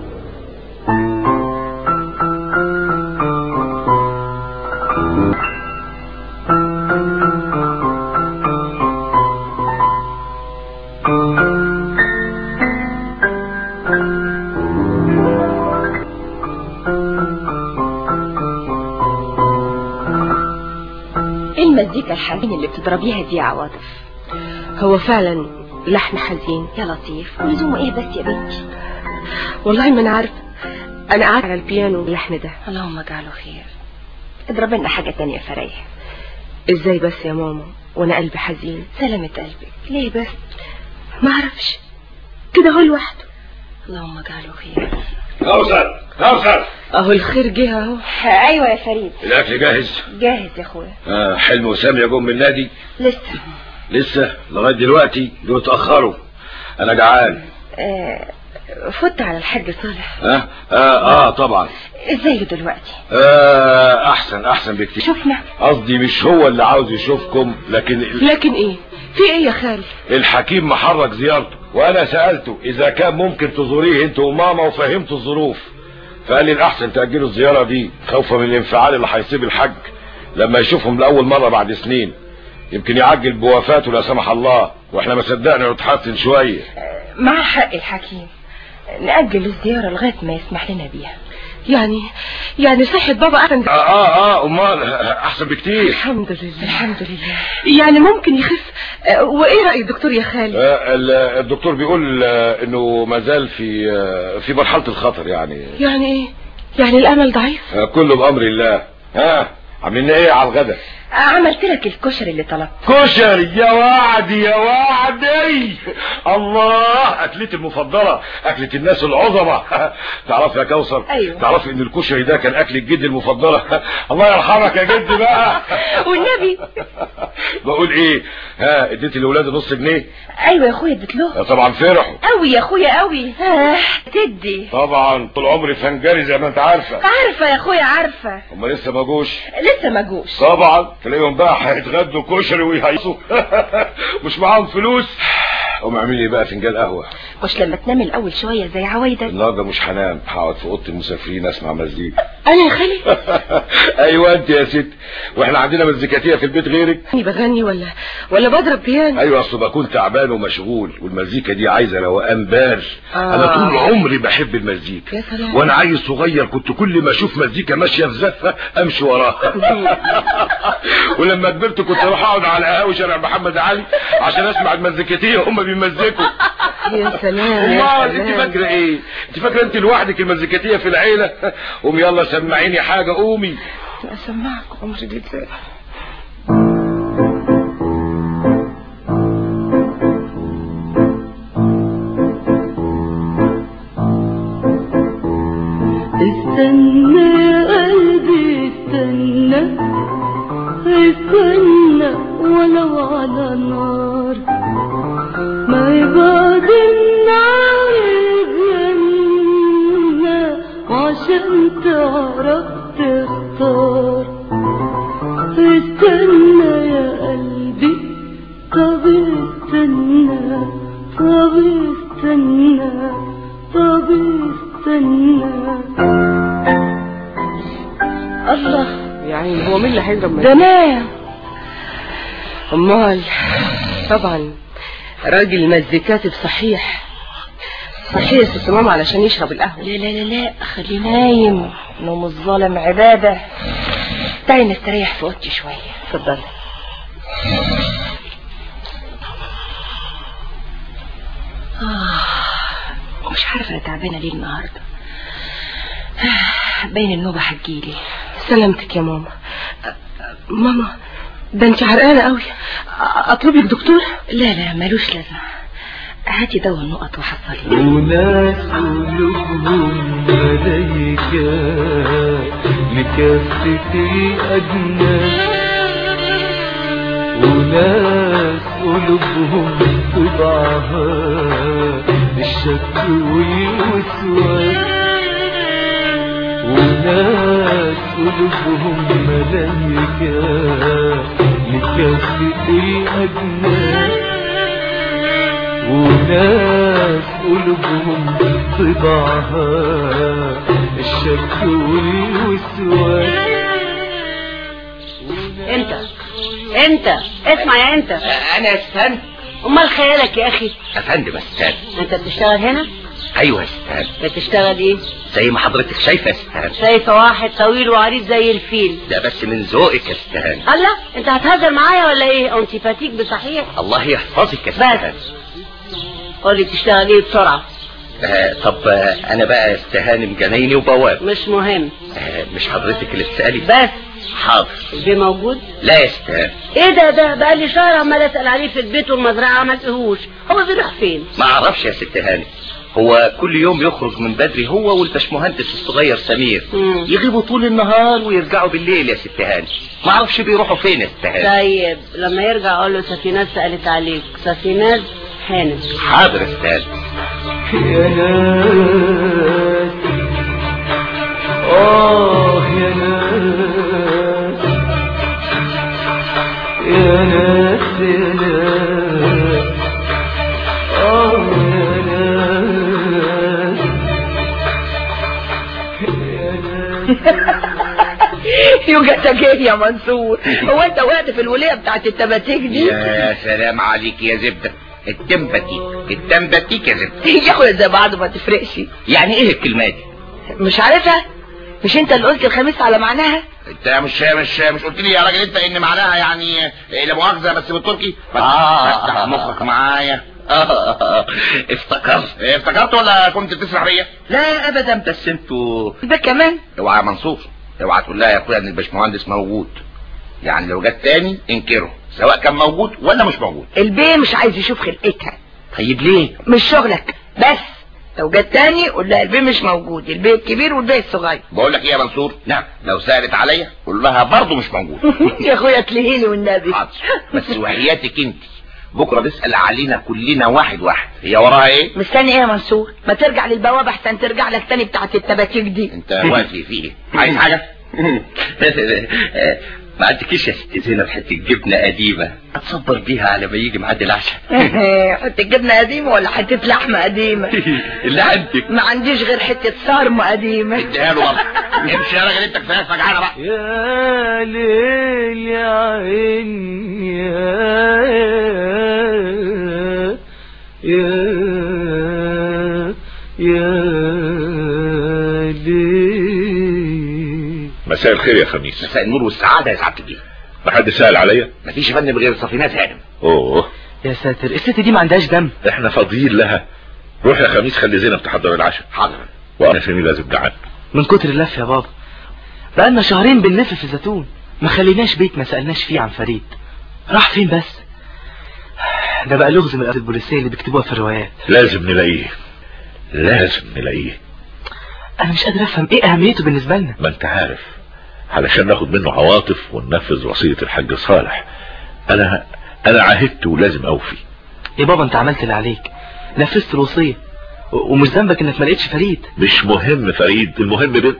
ايه المزيكا الحزين اللي بتضربيها دي يا عواطف هو فعلا لحن حزين يا لطيف ولزومه ايه بس يا بنتي والله ما انا عارفه انا قاعده على البيانو اللحن ده اللهم اجعله خير اضرب لنا حاجة تانية فريح ازاي بس يا ماما وانا قلبي حزين سلامة قلبك ليه بس ما اعرفش كده هو لوحده اللهم اجعله خير كوثر كوثر اهو الخير جه اهو ايوه يا فريد الاكل جاهز جاهز يا اخويا آه حلم وسامية جم من النادي لسه لسه لغايه دلوقتي دول اتاخروا انا جعان آه فت على الحاج صالح ها آه, اه اه طبعا ازاي دلوقتي آه احسن احسن بكتير شفنا قصدي مش هو اللي عاوز يشوفكم لكن لكن ايه في ايه يا خالي الحكيم محرك زيارته وانا سألته اذا كان ممكن تزوريه انت وماما وفهمت الظروف فقال لي الاحسن تأجلوا الزيارة دي خوفا من الانفعال اللي هيصيب الحج لما يشوفهم لأول مرة بعد سنين يمكن يعجل بوفاته لا سمح الله واحنا ما صدقنا نتحسن شوية مع حق الحكيم نأجل الزيارة لغاية ما يسمح لنا بيها يعني يعني صحة بابا احسن اه اه اه امال احسن بكتير الحمد لله الحمد لله يعني ممكن يخف آه، وايه رأي الدكتور يا خالي آه، ال- الدكتور بيقول آه، انه ما زال في آه، في مرحلة الخطر يعني يعني ايه يعني الامل ضعيف آه، كله بامر الله ها عاملين ايه على الغدا عملت لك الكشري اللي طلبته كشري يا وعدي يا وعدي الله اكلتي المفضله اكله الناس العظمى تعرف يا كوثر أيوة. تعرف ان الكشري ده كان اكل الجد المفضله الله يرحمك يا جد بقى والنبي بقول ايه ها اديت الاولاد نص جنيه ايوه يا اخويا اديت له طبعا فرحوا قوي يا اخويا قوي آه تدي طبعا طول عمري فنجري زي ما انت عارفه عارفه يا اخويا عارفه هم لسه ما جوش لسه ما جوش طبعا تلاقيهم بقى هيتغدوا كشري ويهيصوا مش معاهم فلوس قوم اعمل لي بقى فنجان قهوه مش لما تنام الاول شويه زي عوايدك النهارده مش هنام هقعد في اوضه المسافرين اسمع مزيكا انا يا خالي ايوه انت يا ست واحنا عندنا مزيكاتيه في البيت غيرك أني بغني ولا ولا بضرب بيانو ايوه اصل بكون تعبان ومشغول والمزيكا دي عايزه روقان بال آه. انا طول عمري بحب المزيكا يا سلام. وانا عيل صغير كنت كل ما اشوف مزيكا ماشيه في زفه امشي وراها ولما كبرت كنت اروح اقعد على قهوه شارع محمد علي عشان اسمع المزيكاتيه هم بيمزكوا يا سلام يا امال انت سلام فاكره ايه انت فاكره انت لوحدك المزيكاتيه في العيله قومي يلا سمعيني حاجه قومي اسمعك عمري دي ازاي استنى يا قلبي استنى استنى ولو على نار ما يبعد النار الجنة عشان تعرف تختار استنى يا قلبي طب استنى طب استنى طب استنى الله يعني هو مين اللي هيضرب ده انا امال طبعا راجل مزيكاتي بصحيح صحيح يا ست ماما علشان يشرب القهوه لا لا لا لا خليه نايم نوم الظالم عبادة تعالي نستريح في اوضتي شوية اتفضلي آه مش عارفة انا تعبانة ليه النهاردة آه، باين النوبة هتجيلي سلامتك يا ماما أ- ماما ده انت عرقانه قوي أ- اطلبك دكتور لا لا ملوش لازمة هاتي دواء النقط وحصلي وناس قلوبهم ملايكة لكافة الأدنى وناس قلوبهم طبعها الشك والوسواس وناس قلوبهم ملايكة لكافة الأدنى وناس قلوبهم طبعها الشك والوسواس انت انت اسمع يا انت انا استنى امال خيالك يا اخي يا فندم استنى انت بتشتغل هنا ايوه استنى بتشتغل ايه زي ما حضرتك شايفه استنى شايفه واحد طويل وعريض زي الفيل ده بس من ذوقك استنى الله انت هتهزر معايا ولا ايه او انت فاتيك بصحيح الله يحفظك استنى بس قولي بتشتغل ايه بسرعه آه طب آه انا بقى استهانم جنايني وبواب مش مهم آه مش حضرتك اللي تسالي بس حاضر البيه موجود لا يستاهل ايه ده ده بقى لي شهر عمال اسال عليه في البيت والمزرعه ما لقيهوش هو بيروح فين ما اعرفش يا ست هاني هو كل يوم يخرج من بدري هو والبشمهندس الصغير سمير مم. يغيبوا طول النهار ويرجعوا بالليل يا ست هاني ما اعرفش بيروحوا فين يا ست هاني طيب لما يرجع اقول له سفينات سالت عليك سفينات هانم حاضر يا استاذ يا ناس آه يا ناس يا ناس يا ناس يوجتك ايه يا منصور هو انت وقت في الولية بتاعت التباتيك دي يا سلام عليك يا زبدة التمبتيك التمبتيك يا زبدة يا اخويا زي بعض ما تفرقش يعني ايه الكلمة دي مش عارفها مش انت اللي قلت الخميس على معناها انت مش مش مش قلت لي يا راجل انت ان معناها يعني إيه لا مؤاخذة بس بالتركي بس فتح مخك معايا افتكرت إيه، افتكرت ولا كنت بتسرح بيا لا ابدا بس انتوا ده كمان اوعى يا منصور اوعى تقول لها يا اخويا ان الباشمهندس موجود يعني لو جت تاني انكره سواء كان موجود ولا مش موجود البيه مش عايز يشوف خلقتها طيب ليه مش شغلك بس لو جت تاني قول لها البيه مش موجود البيه الكبير والبيه الصغير بقول لك ايه يا منصور نعم لو سالت عليا قول لها برضه مش موجود يا اخويا تلهيني والنبي حاضر بس وحياتك انت بكره تسال علينا كلنا واحد واحد هي وراها ايه مستني ايه يا منصور ما ترجع للبوابه احسن ترجع لك تاني بتاعت التباتيك دي انت واقف في ايه عايز حاجه ما عندكيش يا ست زينب حته جبنه قديمه اتصبر بيها على ما يجي ميعاد العشاء حته جبنه قديمه ولا حته لحمه قديمه اللي عندك ما عنديش غير حته صارمه قديمه اديها له برضه امشي يا راجل انت كفايه فجعانه بقى يا ليل يا عين يا يا يا ليل مساء الخير يا خميس مساء النور والسعاده يا سعاده الدين ما حد سأل عليا مفيش يا فندم غير صفينات هانم اوه يا ساتر الست دي ما عندهاش دم احنا فاضيين لها روح يا خميس خلي زينب تحضر العشاء حاضر وانا شميل لازم جعان من كتر اللف يا بابا بقالنا شهرين بنلف في الزيتون ما خليناش بيت ما سألناش فيه عن فريد راح فين بس ده بقى لغز من الأرض البوليسية اللي بيكتبوها في الروايات لازم نلاقيه لازم نلاقيه أنا مش قادر أفهم إيه أهميته بالنسبة لنا ما انت عارف علشان ناخد منه عواطف وننفذ وصية الحاج صالح انا انا عهدت ولازم اوفي يا بابا أنت عملت اللي عليك نفذت الوصية و- ومش ذنبك إنك ما لقيتش فريد مش مهم فريد المهم بنت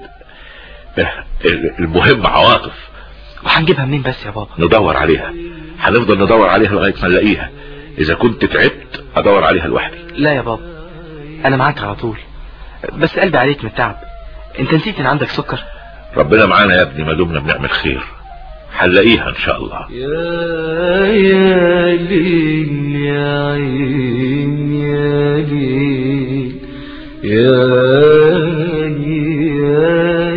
المهم عواطف وهنجيبها منين بس يا بابا ندور عليها هنفضل ندور عليها لغاية ما نلاقيها اذا كنت تعبت ادور عليها لوحدي لا يا بابا أنا معاك على طول بس قلبي عليك من التعب أنت نسيت إن عندك سكر ربنا معانا يا ابني ما دمنا بنعمل خير هنلاقيها ان شاء الله يا يا ليل يا عين يا ليل يا يا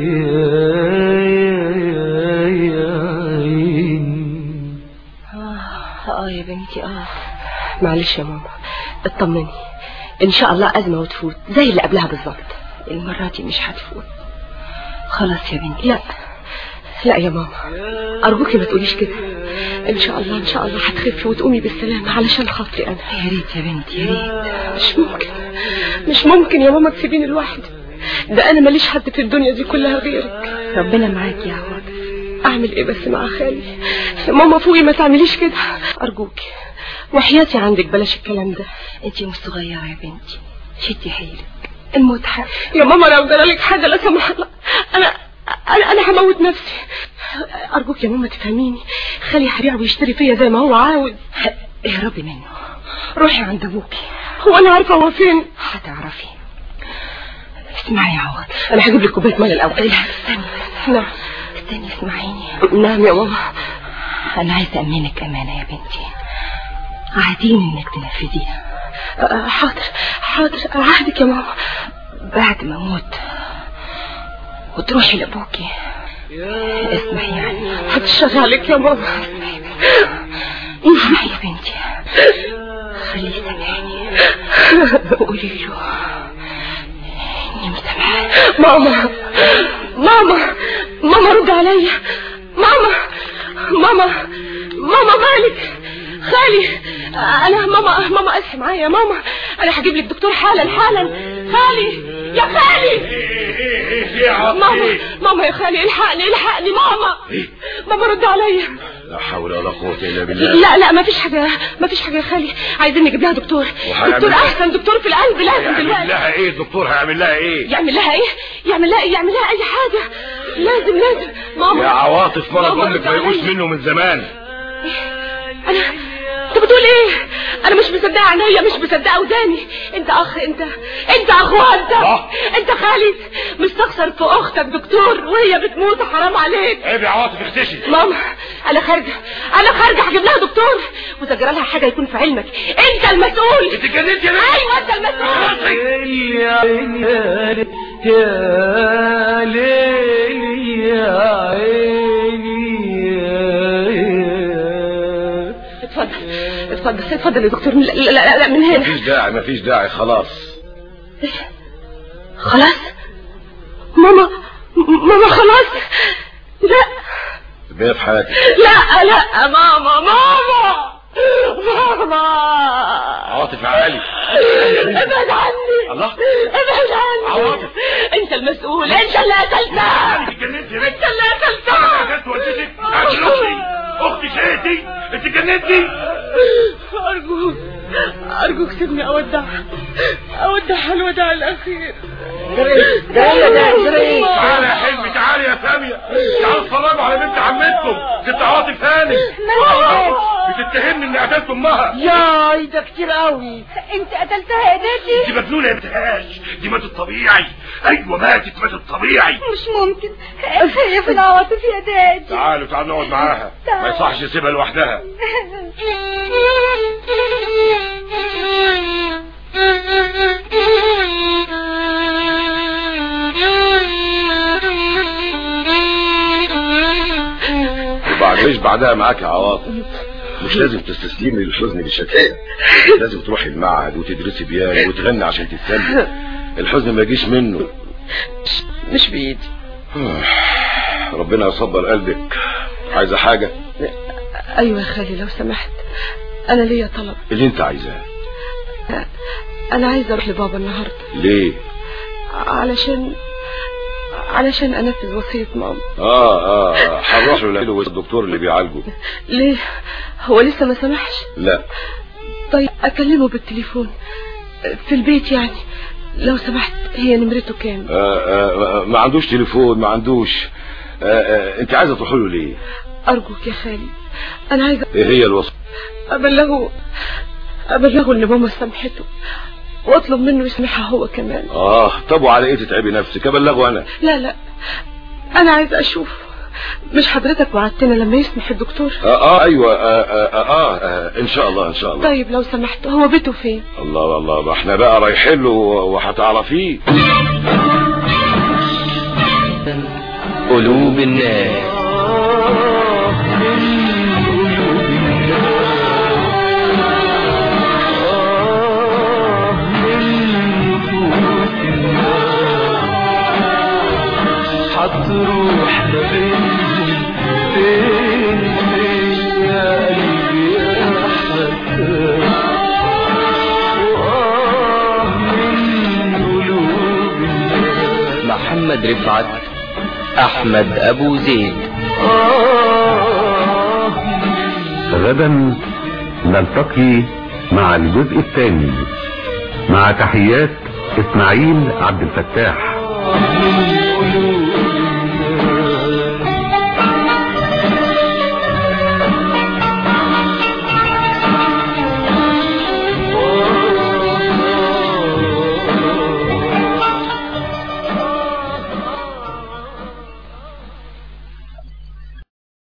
يا يا عين اه يا بنتي اه معلش يا ماما اطمني ان شاء الله ازمه وتفوت زي اللي قبلها بالظبط المره دي مش هتفوت خلاص يا بنتي لا لا يا ماما ارجوكي ما تقوليش كده ان شاء الله ان شاء الله هتخفي وتقومي بالسلامه علشان خاطري انا يا ريت يا بنتي يا ريت مش ممكن مش ممكن يا ماما تسيبيني لوحدي ده انا ماليش حد في الدنيا دي كلها غيرك ربنا معاكي يا عوض اعمل ايه بس مع خالي ماما فوقي ما تعمليش كده ارجوكي وحياتي عندك بلاش الكلام ده انتي مش صغيره يا بنتي شدي حيلك الموت حق يا ماما لو جرالك حاجه لا سمح الله انا انا انا هموت نفسي ارجوك يا ماما تفهميني خلي هيبيع ويشتري فيا زي ما هو عاوز اهربي منه روحي عند ابوكي هو انا عارفه هو فين هتعرفي اسمعي يا عوض انا هجيب لك كوبايه ميه الاول لا استني نعم استني اسمعيني نعم يا ماما انا عايزه امنك امانه يا بنتي عهديني انك تنفذيها حاضر حاضر عهدك يا ماما بعد ما اموت وتروحي لابوكي اسمعي يعني هتشتغل عليك يا ماما اسمعي يا بنتي خليه يسامحني وقولي له اني مسامحاه ماما ماما ماما رد عليا ماما ماما ماما مالك خالي انا ماما ماما اصحي معايا يا ماما انا هجيب لك دكتور حالا حالا خالي يا خالي ماما ماما يا خالي الحقني الحقني ماما ماما رد عليا لا حول ولا قوة الا بالله لا لا ما فيش حاجه ما فيش حاجه يا خالي عايزين نجيب لها دكتور وهيعمل دكتور لها- احسن دكتور في القلب لازم هيعمل دلوقتي لها ايه الدكتور هيعمل لها ايه يعمل لها ايه يعمل لها ايه يعمل لها اي حاجه لازم لازم ماما يا عواطف مرض ماما امك رد ما يقوش عليا. منه من زمان انا انت بتقول ايه انا مش مصدقه عينيا مش مصدقه وداني انت اخ انت انت اخوها انت انت خالد مستخسر في اختك دكتور وهي بتموت حرام عليك عيب يا عواطف اختشي ماما انا خارجه انا خارجه هجيب لها دكتور واذا جرى لها حاجه يكون في علمك انت المسؤول انت اتجننت يا بنت ايوه انت المسؤول يا عيني يا ليل يا عيني يا اتفضل اتفضل اتفضل يا دكتور لا لا لا, لا من هنا مفيش داعي مفيش داعي خلاص خلاص ماما ماما خلاص لا بيه في حياتك لا لا ماما ماما ماما عواطف يا علي ابعد عني الله ابعد عني عواطف. انت المسؤول انت اللي قتلتها انت اتجننت يا بنت انت اللي قتلتها انا قتلت والدتك قتل اختي اختي شهيتي انت اتجننتي ارجوك ارجوك سيبني اودعها اودعها الوداع الاخير تعالى يا حلمي تعالى يا سامية تعالوا اتفرجوا على بنت عمتكم ست عواطف ثاني بتتهمني اني قتلت امها ياي ده كتير قوي انت قتلتها يا دادي دي مجنونة يا بنتهاش دي ماتت طبيعي ايوه ماتت ماتت طبيعي مش ممكن هي في العواطف يا دادي تعالوا تعالوا نقعد معاها ما يصحش يسيبها لوحدها وبعدين بعدها معاك يا عواطف مش لازم تستسلمي للحزن بالشكل ده لازم تروحي المعهد وتدرسي بيانو وتغني عشان تتسلي الحزن ما يجيش منه مش بايدي ربنا يصبر قلبك عايزه حاجه ايوه يا خالي لو سمحت انا ليا طلب اللي انت عايزاه انا عايزه اروح لبابا النهارده ليه علشان علشان انفذ وصيه ماما اه اه هنروح له الدكتور اللي بيعالجه ليه هو لسه ما سمحش لا طيب اكلمه بالتليفون في البيت يعني لو سمحت هي نمرته كام آه آه ما عندوش تليفون ما عندوش آه آه انت عايزه تروح له ليه ارجوك يا خالي انا عايزه ايه هي الوصف ابلغه ابلغه ان ماما سامحته واطلب منه يسامحها هو كمان اه طب وعلى ايه تتعبي نفسك ابلغه انا لا لا انا عايزه اشوفه مش حضرتك وعدتنا لما يسمح الدكتور آه, اه ايوه آه آه, آه, آه ان شاء الله ان شاء الله طيب لو سمحت هو بيته فين الله الله ما احنا بقى رايحين له وهتعرفيه قلوب الناس هتروح ما بينهم فين فين يا قلبي يا حسن وآه من قلوب الناس محمد رفعت احمد ابو زيد غدا نلتقي مع الجزء الثاني مع تحيات اسماعيل عبد الفتاح من قلوب